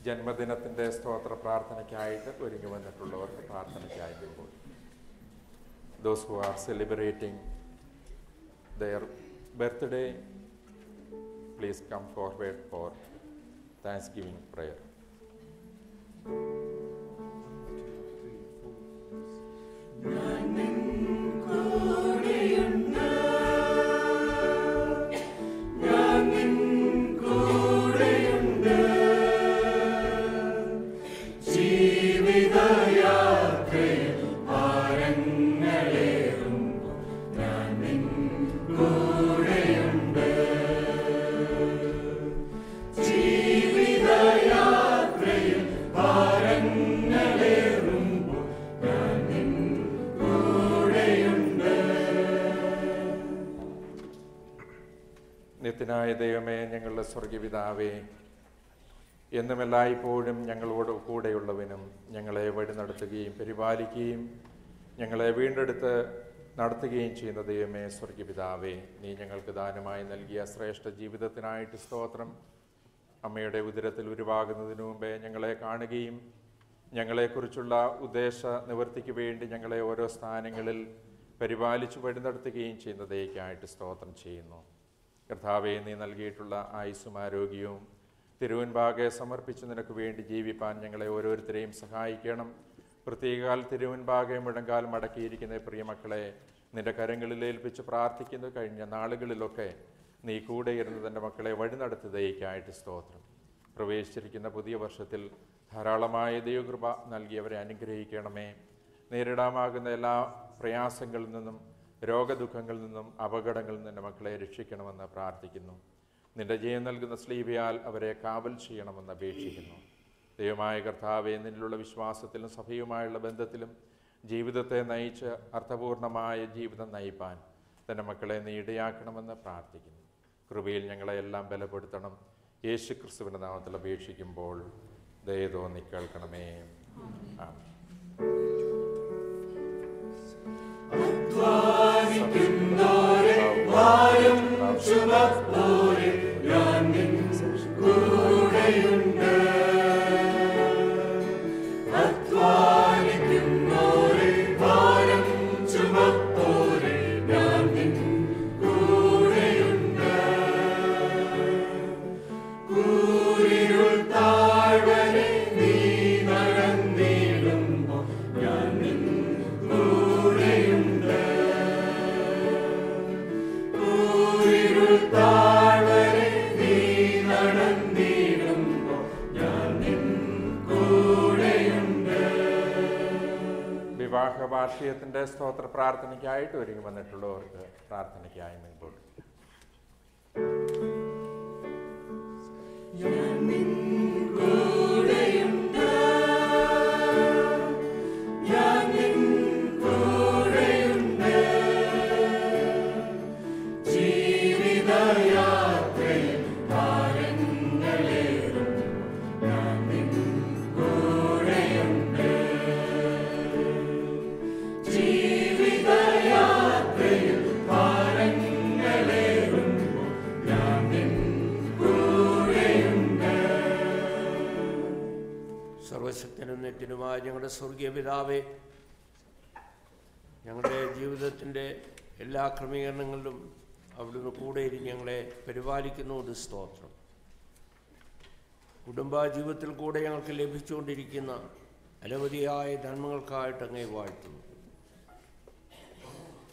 ജന്മദിനത്തിൻ്റെ സ്തോത്ര പ്രാർത്ഥനയ്ക്കായിട്ട് ഒരുങ്ങി വന്നിട്ടുള്ളവർക്ക് പ്രാർത്ഥനയ്ക്കായി നിൽക്കും those who are celebrating their birthday please come forward for thanksgiving prayer നിത്യനായ ദൈവമേ ഞങ്ങളുടെ സ്വർഗപിതാവേ എന്നും എല്ലായ്പ്പോഴും ഞങ്ങളോട് കൂടെയുള്ളവനും ഞങ്ങളെ വഴി നടത്തുകയും പരിപാലിക്കുകയും ഞങ്ങളെ വീണ്ടെടുത്ത് നടത്തുകയും ചെയ്യുന്ന ദൈവമേ സ്വർഗപിതാവേ നീ ഞങ്ങൾക്ക് ദാനമായി നൽകിയ ശ്രേഷ്ഠ ജീവിതത്തിനായിട്ട് സ്തോത്രം അമ്മയുടെ ഉദരത്തിൽ ഉരുവാകുന്നതിന് മുമ്പേ ഞങ്ങളെ കാണുകയും ഞങ്ങളെക്കുറിച്ചുള്ള ഉദ്ദേശ നിവൃത്തിക്ക് വേണ്ടി ഞങ്ങളെ ഓരോ സ്ഥാനങ്ങളിൽ പരിപാലിച്ചു വഴി നടത്തുകയും ചെയ്യുന്നതേക്കായിട്ട് സ്തോത്രം ചെയ്യുന്നു കർത്താവെ നീ നൽകിയിട്ടുള്ള ആയുസ്സും ആരോഗ്യവും തിരുവൻപാകെ സമർപ്പിച്ച് നിനക്ക് വേണ്ടി ജീവിപ്പാൻ ഞങ്ങളെ ഓരോരുത്തരെയും സഹായിക്കണം പ്രത്യേകാൽ തിരുവൻപാകെ മുഴങ്കാൽ മടക്കിയിരിക്കുന്ന പ്രിയമക്കളെ നിന്റെ കരങ്ങളിൽ ഏൽപ്പിച്ച് പ്രാർത്ഥിക്കുന്ന കഴിഞ്ഞ നാളുകളിലൊക്കെ നീ കൂടെ ഇരുന്ന് തൻ്റെ മക്കളെ വഴി നടത്തുന്നതേക്കായിട്ട് സ്തോത്രം പ്രവേശിച്ചിരിക്കുന്ന പുതിയ വർഷത്തിൽ ധാരാളമായ ദൈവകൃപ നൽകിയവരെ അനുഗ്രഹിക്കണമേ നേരിടാമാകുന്ന എല്ലാ പ്രയാസങ്ങളിൽ നിന്നും രോഗദുഃഖങ്ങളിൽ നിന്നും അപകടങ്ങളിൽ നിന്നും മക്കളെ രക്ഷിക്കണമെന്ന് പ്രാർത്ഥിക്കുന്നു നിന്റെ ജയം നൽകുന്ന സ്ലീവയാൽ അവരെ കാവൽ ചെയ്യണമെന്ന് അപേക്ഷിക്കുന്നു ദൈവമായ കർത്താവെ നിന്നിലുള്ള വിശ്വാസത്തിലും സഭയുമായുള്ള ബന്ധത്തിലും ജീവിതത്തെ നയിച്ച് അർത്ഥപൂർണമായ ജീവിതം നയിപ്പാൻ തൻ്റെ മക്കളെ നീ ഇടയാക്കണമെന്ന് പ്രാർത്ഥിക്കുന്നു കൃപയിൽ ഞങ്ങളെ എല്ലാം ബലപ്പെടുത്തണം യേശു ക്രിസ്തുവിൻ്റെ നാമത്തിൽ അപേക്ഷിക്കുമ്പോൾ ദയ തോന്നി കേൾക്കണമേ ആമേൻ വിവാഹ വാർഷികത്തിന്റെ സ്തോത്ര പ്രാർത്ഥനയ്ക്കായിട്ട് ഒരുങ്ങി വന്നിട്ടുള്ളവർക്ക് പ്രാർത്ഥനയ്ക്കായി മുൻപോട്ട് സർവശക്തനും നെറ്റിനുമായ ഞങ്ങളുടെ സ്വർഗീയ പിതാവേ ഞങ്ങളുടെ ജീവിതത്തിൻ്റെ എല്ലാ ക്രമീകരണങ്ങളിലും അവിടുന്ന് കൂടെ ഇരുന്ന് ഞങ്ങളെ പരിപാലിക്കുന്നതുകൊണ്ട് സ്തോത്രം കുടുംബ ജീവിതത്തിൽ കൂടെ ഞങ്ങൾക്ക് ലഭിച്ചുകൊണ്ടിരിക്കുന്ന അനവധിയായ നന്മകൾക്കായിട്ട് അങ്ങേ വാഴ്ത്തുന്നു